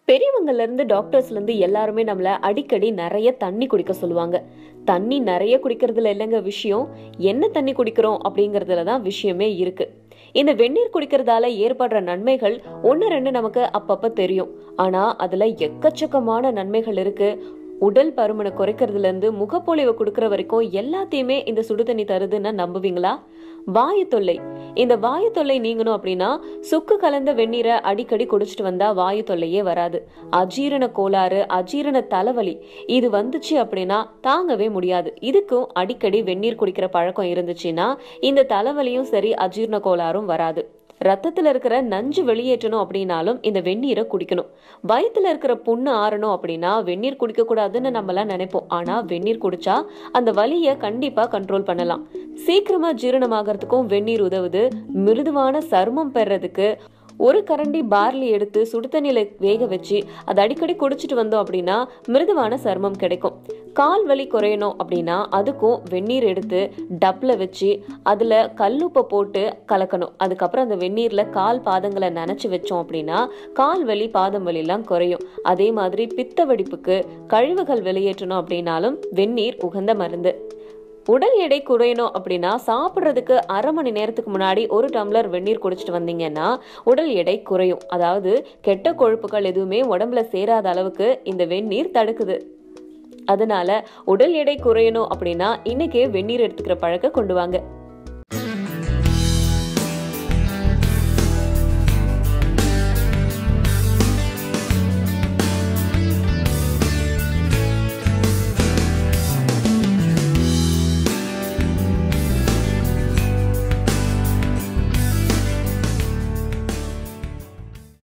பெரியவங்கல இருந்து டாக்டர்ஸ்ல இருந்து எல்லாருமே நம்மள அடிக்கடி நிறைய தண்ணி குடிக்க சொல்லுவாங்க தண்ணி நிறைய குடிக்கிறதுல இல்லைங்க விஷயம் என்ன தண்ணி குடிக்கிறோம் அப்படிங்கறதுல தான் விஷயமே இருக்கு இந்த வெந்நீர் குடிக்கிறதால ஏற்படுற நன்மைகள் ஒன்னு ரெண்டு நமக்கு அப்பப்ப தெரியும் ஆனா அதுல எக்கச்சக்கமான நன்மைகள் இருக்கு உடல் பருமனை குறைக்கிறதுல இருந்து முகப்பொழிவை கொடுக்கற வரைக்கும் எல்லாத்தையுமே இந்த சுடுதண்ணி தருதுன்னு நம்புவீங்களா வாயு தொல்லை இந்த வாயு தொல்லை நீங்கணும் அப்படின்னா சுக்கு கலந்த வெந்நீரை அடிக்கடி குடிச்சிட்டு வந்தா வாயு தொல்லையே வராது அஜீரண கோளாறு அஜீரண தலைவலி இது வந்துச்சு அப்படின்னா தாங்கவே முடியாது இதுக்கும் அடிக்கடி வெந்நீர் குடிக்கிற பழக்கம் இருந்துச்சுன்னா இந்த தலைவலியும் சரி அஜீரண கோளாறும் வராது ரத்தத்துல இருக்கிற நஞ்சு வெளியேற்றணும் அப்படின்னாலும் இந்த வெந்நீரை குடிக்கணும் வயித்துல இருக்கிற புண்ணு ஆறணும் அப்படின்னா வெந்நீர் குடிக்க கூடாதுன்னு நம்மலாம் நினைப்போம் ஆனா வெந்நீர் குடிச்சா அந்த வலியை கண்டிப்பா கண்ட்ரோல் பண்ணலாம் சீக்கிரமா ஜீரணமாகறதுக்கும் வெந்நீர் உதவுது மிருதுவான சருமம் பெறதுக்கு ஒரு கரண்டி பார்லி எடுத்து சுடு தண்ணியில வேக வச்சு அதை அடிக்கடி குடிச்சிட்டு வந்தோம் அப்படின்னா மிருதுவான சருமம் கிடைக்கும் கால் வலி குறையணும் அப்படின்னா அதுக்கும் வெந்நீர் எடுத்து டப்ல வச்சு அதுல கல்லுப்பை போட்டு கலக்கணும் அதுக்கப்புறம் அந்த வெந்நீர்ல கால் பாதங்களை நனைச்சு வச்சோம் அப்படின்னா கால் வலி பாதம் வலிலாம் குறையும் அதே மாதிரி பித்த வெடிப்புக்கு கழிவுகள் வெளியேற்றணும் அப்படின்னாலும் வெந்நீர் உகந்த மருந்து உடல் எடை குறையணும் அப்படின்னா சாப்பிட்றதுக்கு அரை மணி நேரத்துக்கு முன்னாடி ஒரு டம்ளர் வெந்நீர் குடிச்சிட்டு வந்தீங்கன்னா உடல் எடை குறையும் அதாவது கெட்ட கொழுப்புகள் எதுவுமே உடம்புல சேராத அளவுக்கு இந்த வெந்நீர் தடுக்குது அதனால உடல் எடை குறையணும் அப்படின்னா இன்னைக்கே வெந்நீர் எடுத்துக்கிற பழக்க கொண்டு வாங்க